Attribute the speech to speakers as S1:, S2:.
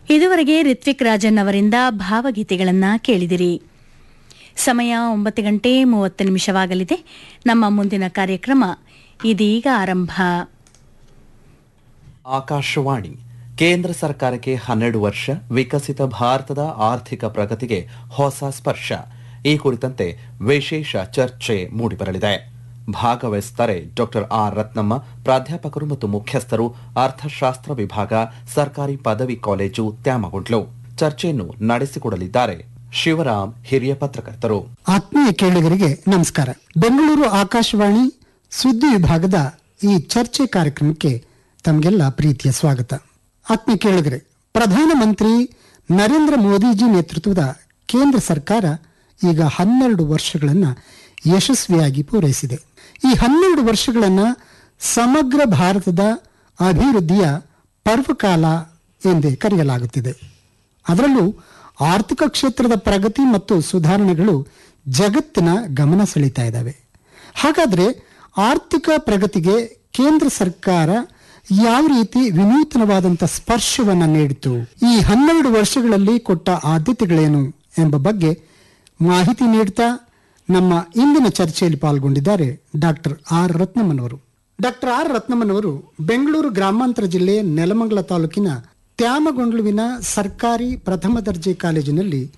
S1: ಇದುವರೆಗೆ ರಿತ್ವಿಕ್ ರಾಜನ್ ಅವರಿಂದ ಭಾವಗೀತೆಗಳನ್ನ ಕೇಳಿದಿರಿ ಸಮಯ ಒಂಬತ್ತು ಗಂಟೆ ಮೂವತ್ತು ನಿಮಿಷವಾಗಲಿದೆ ನಮ್ಮ ಮುಂದಿನ ಕಾರ್ಯಕ್ರಮ ಇದೀಗ ಆರಂಭ
S2: ಆಕಾಶವಾಣಿ ಕೇಂದ್ರ ಸರ್ಕಾರಕ್ಕೆ ಹನ್ನೆರಡು ವರ್ಷ ವಿಕಸಿತ ಭಾರತದ ಆರ್ಥಿಕ ಪ್ರಗತಿಗೆ ಹೊಸ ಸ್ಪರ್ಶ ಈ ಕುರಿತಂತೆ ವಿಶೇಷ ಚರ್ಚೆ ಮೂಡಿಬರಲಿದೆ ಭಾಗವಹಿಸುತ್ತಾರೆ ಡಾಕ್ಟರ್ ಆರ್ ರತ್ನಮ್ಮ ಪ್ರಾಧ್ಯಾಪಕರು ಮತ್ತು ಮುಖ್ಯಸ್ಥರು ಅರ್ಥಶಾಸ್ತ್ರ ವಿಭಾಗ ಸರ್ಕಾರಿ ಪದವಿ ಕಾಲೇಜು ತ್ಯಾಮಗುಂಡ್ಲು ಚರ್ಚೆಯನ್ನು ನಡೆಸಿಕೊಡಲಿದ್ದಾರೆ ಶಿವರಾಮ್ ಹಿರಿಯ ಪತ್ರಕರ್ತರು
S3: ಆತ್ಮೀಯ ಕೇಳುಗರಿಗೆ ನಮಸ್ಕಾರ ಬೆಂಗಳೂರು ಆಕಾಶವಾಣಿ ಸುದ್ದಿ ವಿಭಾಗದ ಈ ಚರ್ಚೆ ಕಾರ್ಯಕ್ರಮಕ್ಕೆ ತಮಗೆಲ್ಲ ಪ್ರೀತಿಯ ಸ್ವಾಗತ ಆತ್ಮೀಯ ಕೇಳುಗರೆ ಪ್ರಧಾನಮಂತ್ರಿ ನರೇಂದ್ರ ಮೋದಿಜಿ ನೇತೃತ್ವದ ಕೇಂದ್ರ ಸರ್ಕಾರ ಈಗ ಹನ್ನೆರಡು ವರ್ಷಗಳನ್ನು ಯಶಸ್ವಿಯಾಗಿ ಪೂರೈಸಿದೆ ಈ ಹನ್ನೆರಡು ವರ್ಷಗಳನ್ನು ಸಮಗ್ರ ಭಾರತದ ಅಭಿವೃದ್ಧಿಯ ಪರ್ವಕಾಲ ಎಂದೇ ಕರೆಯಲಾಗುತ್ತಿದೆ ಅದರಲ್ಲೂ ಆರ್ಥಿಕ ಕ್ಷೇತ್ರದ ಪ್ರಗತಿ ಮತ್ತು ಸುಧಾರಣೆಗಳು ಜಗತ್ತಿನ ಗಮನ ಸೆಳೀತಾ ಇದ್ದಾವೆ ಹಾಗಾದ್ರೆ ಆರ್ಥಿಕ ಪ್ರಗತಿಗೆ ಕೇಂದ್ರ ಸರ್ಕಾರ ಯಾವ ರೀತಿ ವಿನೂತನವಾದಂಥ ಸ್ಪರ್ಶವನ್ನ ನೀಡಿತು ಈ ಹನ್ನೆರಡು ವರ್ಷಗಳಲ್ಲಿ ಕೊಟ್ಟ ಆದ್ಯತೆಗಳೇನು ಎಂಬ ಬಗ್ಗೆ ಮಾಹಿತಿ ನೀಡ್ತಾ ನಮ್ಮ ಇಂದಿನ ಚರ್ಚೆಯಲ್ಲಿ ಪಾಲ್ಗೊಂಡಿದ್ದಾರೆ ಡಾಕ್ಟರ್ ಆರ್ ರತ್ನಮ್ಮನವರು ಡಾಕ್ಟರ್ ಆರ್ ರತ್ನಮ್ಮನವರು ಬೆಂಗಳೂರು ಗ್ರಾಮಾಂತರ ಜಿಲ್ಲೆ ನೆಲಮಂಗಲ ತಾಲೂಕಿನ ತ್ಯಾಮಗೊಂಡ್ಲುವಿನ ಸರ್ಕಾರಿ ಪ್ರಥಮ ದರ್ಜೆ ಕಾಲೇಜಿನಲ್ಲಿ